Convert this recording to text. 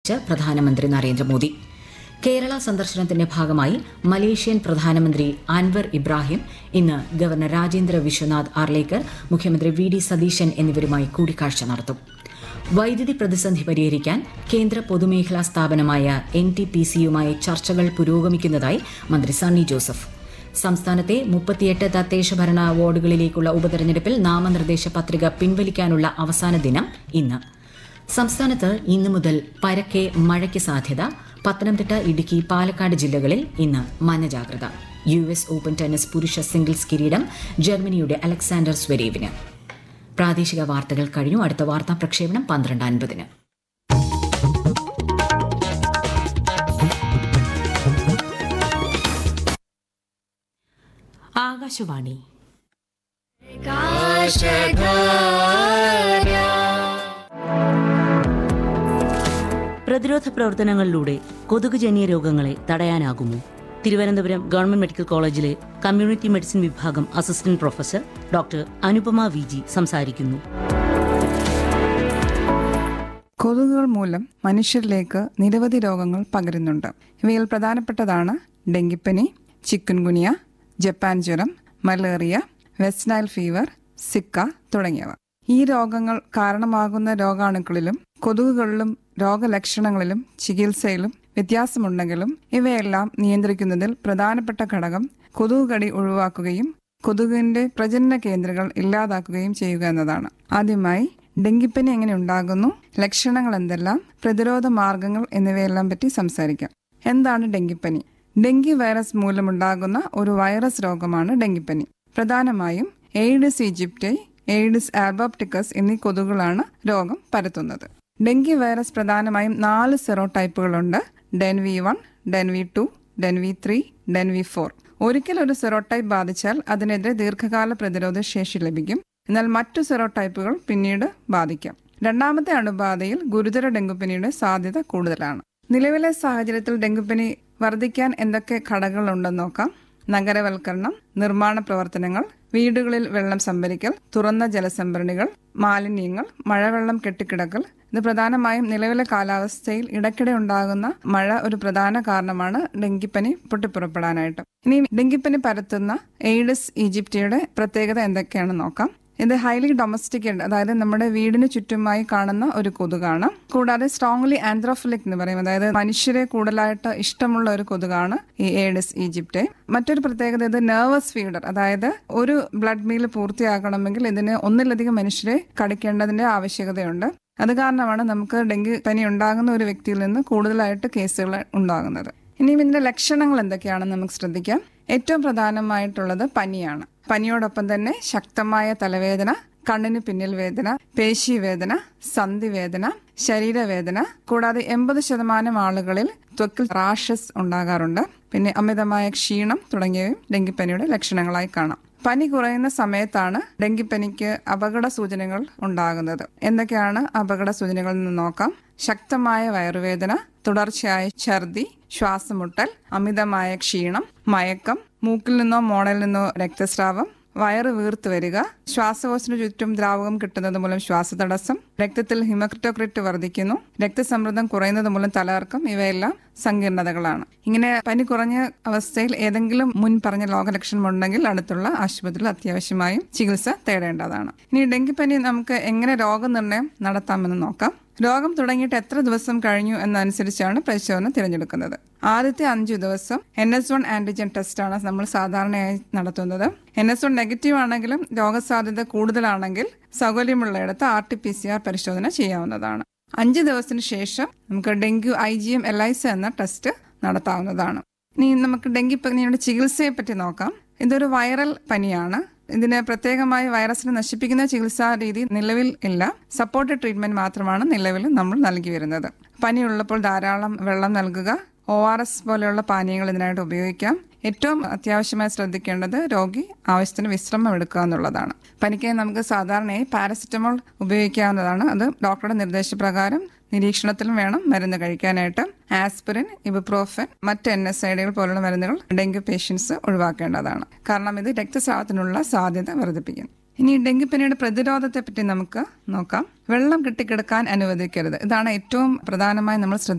പ്രധാനമന്ത്രി നരേന്ദ്രമോദി കേരള സന്ദർശനത്തിന്റെ ഭാഗമായി മലേഷ്യൻ പ്രധാനമന്ത്രി അൻവർ ഇബ്രാഹിം ഇന്ന് ഗവർണർ രാജേന്ദ്ര വിശ്വനാഥ് ആർലേക്കർ മുഖ്യമന്ത്രി വി ഡി സതീശൻ എന്നിവരുമായി കൂടിക്കാഴ്ച നടത്തും വൈദ്യുതി പ്രതിസന്ധി പരിഹരിക്കാൻ കേന്ദ്ര പൊതുമേഖലാ സ്ഥാപനമായ എൻ ടി പി സിയുമായി ചർച്ചകൾ പുരോഗമിക്കുന്നതായി മന്ത്രി സണ്ണി ജോസഫ് സംസ്ഥാനത്തെ മുപ്പത്തിയെട്ട് തദ്ദേശ ഭരണ വാർഡുകളിലേക്കുള്ള ഉപതെരഞ്ഞെടുപ്പിൽ നാമനിർദ്ദേശ പത്രിക പിൻവലിക്കാനുള്ള അവസാന ദിനം ഇന്ന് സംസ്ഥാനത്ത് ഇന്നു മുതൽ പരക്കെ മഴയ്ക്ക് സാധ്യത പത്തനംതിട്ട ഇടുക്കി പാലക്കാട് ജില്ലകളിൽ ഇന്ന് മഞ്ഞ ജാഗ്രത യു എസ് ഓപ്പൺ ടെന്നീസ് പുരുഷ സിംഗിൾസ് കിരീടം ജർമ്മനിയുടെ അലക്സാണ്ടർ സ്വരേവിന് പ്രാദേശിക വാർത്തകൾ കഴിഞ്ഞു അടുത്ത വാർത്താ പ്രക്ഷേപണം പന്ത്രണ്ട് അൻപതിന് ആകാശവാണി പ്രതിരോധ പ്രവർത്തനങ്ങളിലൂടെ കൊതുകുജന്യ രോഗങ്ങളെ തടയാനാകുമോ തിരുവനന്തപുരം ഗവൺമെന്റ് മെഡിക്കൽ കോളേജിലെ കമ്മ്യൂണിറ്റി മെഡിസിൻ വിഭാഗം assistant professor doctor Anupama V G സംസാരിക്കുന്നു കൊതുകുകൾ മൂലം മനുഷ്യരിലേക്ക് നിരവധി രോഗങ്ങൾ പകരുന്നുണ്ട് ഇവയിൽ പ്രധാനപ്പെട്ടതാണ് ഡെങ്കിപ്പനി ചിക്കൻ ഗുനിയ ജപ്പാൻ ജ്വരം malaria West Nile fever Zika തുടങ്ങിയവ ഈ രോഗങ്ങൾ കാരണമാകുന്ന രോഗാണുക്കളിലും കൊതുകുകളിലും രോഗലക്ഷണങ്ങളിലും ചികിത്സയിലും വ്യത്യാസമുണ്ടെങ്കിലും ഇവയെല്ലാം നിയന്ത്രിക്കുന്നതിൽ പ്രധാനപ്പെട്ട ഘടകം കൊതുക് കടി ഒഴിവാക്കുകയും കൊതുകിന്റെ പ്രജനന കേന്ദ്രങ്ങൾ ഇല്ലാതാക്കുകയും ചെയ്യുക എന്നതാണ് ആദ്യമായി ഡെങ്കിപ്പനി എങ്ങനെ ഉണ്ടാകുന്നു ലക്ഷണങ്ങൾ എന്തെല്ലാം പ്രതിരോധ മാർഗങ്ങൾ എന്നിവയെല്ലാം പറ്റി സംസാരിക്കാം എന്താണ് ഡെങ്കിപ്പനി ഡെങ്കി വൈറസ് മൂലമുണ്ടാകുന്ന ഒരു വൈറസ് രോഗമാണ് ഡെങ്കിപ്പനി പ്രധാനമായും എയ്ഡിസ് ഈജിപ്റ്റൈ എയ്ഡിസ് ആൽബോപ്റ്റിക്കസ് എന്നീ കൊതുകുകളാണ് രോഗം പരത്തുന്നത് ഡെങ്കി വൈറസ് പ്രധാനമായും നാല് സെറോ ടൈപ്പുകളുണ്ട് DEN V one DEN V two DEN V three DEN V four ഒരിക്കൽ ഒരു സെറോടൈപ്പ് ബാധിച്ചാൽ അതിനെതിരെ ദീർഘകാല പ്രതിരോധ ശേഷി ലഭിക്കും എന്നാൽ മറ്റു സെറോടൈപ്പുകൾ പിന്നീട് ബാധിക്കാം രണ്ടാമത്തെ അണുബാധയിൽ ഗുരുതര ഡെങ്കുപ്പനിയുടെ സാധ്യത കൂടുതലാണ് നിലവിലെ സാഹചര്യത്തിൽ ഡെങ്കുപ്പനി വർദ്ധിക്കാൻ എന്തൊക്കെ ഘടകങ്ങളുണ്ടെന്ന് നോക്കാം നഗരവൽക്കരണം നിർമ്മാണ പ്രവർത്തനങ്ങൾ വീടുകളിൽ വെള്ളം സംഭരിക്കൽ തുറന്ന ജലസംഭരണികൾ മാലിന്യങ്ങൾ മഴവെള്ളം കെട്ടിക്കിടക്കൽ ഇത് പ്രധാനമായും നിലവിലെ കാലാവസ്ഥയിൽ ഇടയ്ക്കിടെ ഉണ്ടാകുന്ന മഴ ഒരു പ്രധാന കാരണമാണ് ഡെങ്കിപ്പനി പൊട്ടിപ്പുറപ്പെടാനായിട്ട് ഇനി ഡെങ്കിപ്പനി പരത്തുന്ന എയ്ഡസ് ഈജിപ്റ്റിയുടെ പ്രത്യേകത എന്തൊക്കെയാണെന്ന് നോക്കാം ഇത് ഹൈലി ഡൊമസ്റ്റിക്കേഡ് അതായത് നമ്മുടെ വീടിന് ചുറ്റുമായി കാണുന്ന ഒരു കൊതുകാണ് കൂടാതെ സ്ട്രോങ്ലി ആന്ത്രോഫിലിക് എന്ന് പറയും അതായത് മനുഷ്യരെ കൂടുതലായിട്ട് ഇഷ്ടമുള്ള ഒരു കൊതുകാണ് ഈ ഏഡിസ് ഈജിപ്റ്റ് മറ്റൊരു പ്രത്യേകത ഇത് നെർവസ് ഫീഡർ അതായത് ഒരു ബ്ലഡ് മീൽ പൂർത്തിയാക്കണമെങ്കിൽ ഇതിന് ഒന്നിലധികം മനുഷ്യരെ കടിക്കേണ്ടതിന്റെ ആവശ്യകതയുണ്ട് അത് കാരണമാണ് നമുക്ക് ഡെങ്കി പനി ഉണ്ടാകുന്ന ഒരു വ്യക്തിയിൽ നിന്ന് കൂടുതലായിട്ട് കേസുകൾ ഉണ്ടാകുന്നത് ഇനി ഇതിന്റെ ലക്ഷണങ്ങൾ എന്തൊക്കെയാണെന്ന് നമുക്ക് ശ്രദ്ധിക്കാം ഏറ്റവും പ്രധാനമായിട്ടുള്ളത് പനിയാണ് പനിയോടൊപ്പം തന്നെ ശക്തമായ തലവേദന കണ്ണിന് പിന്നിൽ വേദന പേശി വേദന സന്ധി വേദന ശരീരവേദന കൂടാതെ എൺപത് ശതമാനം ആളുകളിൽ ത്വക്കിൽ റാഷസ് ഉണ്ടാകാറുണ്ട് പിന്നെ അമിതമായ ക്ഷീണം തുടങ്ങിയവയും ഡെങ്കിപ്പനിയുടെ ലക്ഷണങ്ങളായി കാണാം പനി കുറയുന്ന സമയത്താണ് ഡെങ്കിപ്പനിക്ക് അപകട സൂചനകൾ ഉണ്ടാകുന്നത് എന്തൊക്കെയാണ് അപകട സൂചനകൾ എന്ന് നോക്കാം ശക്തമായ വയറുവേദന തുടർച്ചയായ ഛർദി ശ്വാസമുട്ടൽ അമിതമായ ക്ഷീണം മയക്കം മൂക്കിൽ നിന്നോ മോണയിൽ നിന്നോ രക്തസ്രാവം വയറ് വീർത്ത് വരിക ശ്വാസകോശത്തിന് ചുറ്റും ദ്രാവകം കിട്ടുന്നത് മൂലം ശ്വാസതടസ്സം രക്തത്തിൽ ഹിമക്രിറ്റോക്രിറ്റ് വർദ്ധിക്കുന്നു രക്തസമ്മർദ്ദം കുറയുന്നത് മൂലം തലകർക്കം ഇവയെല്ലാം സങ്കീർണതകളാണ് ഇങ്ങനെ പനി കുറഞ്ഞ അവസ്ഥയിൽ ഏതെങ്കിലും മുൻ പറഞ്ഞ രോഗലക്ഷണം ഉണ്ടെങ്കിൽ അടുത്തുള്ള ആശുപത്രിയിൽ അത്യാവശ്യമായും ചികിത്സ തേടേണ്ടതാണ് ഇനി ഡെങ്കിപ്പനി നമുക്ക് എങ്ങനെ രോഗനിർണയം നടത്താമെന്ന് നോക്കാം രോഗം തുടങ്ങിയിട്ട് എത്ര ദിവസം കഴിഞ്ഞു എന്നനുസരിച്ചാണ് പരിശോധന തിരഞ്ഞെടുക്കുന്നത് ആദ്യത്തെ അഞ്ചു ദിവസം എൻ എസ് വൺ ആന്റിജൻ ടെസ്റ്റാണ് നമ്മൾ സാധാരണയായി നടത്തുന്നത് എൻ എസ് വൺ നെഗറ്റീവ് ആണെങ്കിലും രോഗസാധ്യത കൂടുതലാണെങ്കിൽ സൗകര്യമുള്ളയിടത്ത് R T P C R പരിശോധന ചെയ്യാവുന്നതാണ് അഞ്ച് ദിവസത്തിന് ശേഷം നമുക്ക് dengue I G M L I C എന്ന ടെസ്റ്റ് നടത്താവുന്നതാണ് ഇനി നമുക്ക് ഡെങ്കിപ്പനിയുടെ ചികിത്സയെ പറ്റി നോക്കാം ഇതൊരു വൈറൽ പനിയാണ് ഇതിന് പ്രത്യേകമായി വൈറസിനെ നശിപ്പിക്കുന്ന ചികിത്സാ രീതി നിലവിൽ ഇല്ല സപ്പോർട്ട് ട്രീറ്റ്മെന്റ് മാത്രമാണ് നിലവിൽ നമ്മൾ നൽകി വരുന്നത് പനിയുള്ളപ്പോൾ ധാരാളം വെള്ളം നൽകുക ഒ ആർ എസ് പോലെയുള്ള പാനീയങ്ങൾ ഇതിനായിട്ട് ഉപയോഗിക്കാം ഏറ്റവും അത്യാവശ്യമായി ശ്രദ്ധിക്കേണ്ടത് രോഗി ആവശ്യത്തിന് വിശ്രമം എടുക്കുക എന്നുള്ളതാണ് പനിക്ക് നമുക്ക് സാധാരണയായി പാരസെറ്റമോൾ ഉപയോഗിക്കാവുന്നതാണ് അത് ഡോക്ടറുടെ നിർദ്ദേശപ്രകാരം നിരീക്ഷണത്തിലും വേണം മരുന്ന് കഴിക്കാനായിട്ട് ആസ്പിരിൻ ഇബുപ്രോഫൻ മറ്റ് എൻ എസ് ഐഡികൾ പോലുള്ള മരുന്നുകൾ ഡെങ്കു പേഷ്യൻസ് ഒഴിവാക്കേണ്ടതാണ് കാരണം ഇത് രക്തസ്രാവത്തിനുള്ള സാധ്യത വർദ്ധിപ്പിക്കുന്നു ഇനി ഡെങ്കിപ്പനിയുടെ പ്രതിരോധത്തെ പറ്റി നമുക്ക് നോക്കാം വെള്ളം കെട്ടിക്കിടക്കാൻ അനുവദിക്കരുത് ഇതാണ് ഏറ്റവും പ്രധാനമായി നമ്മൾ ശ്രദ്ധിക്കേണ്ടത്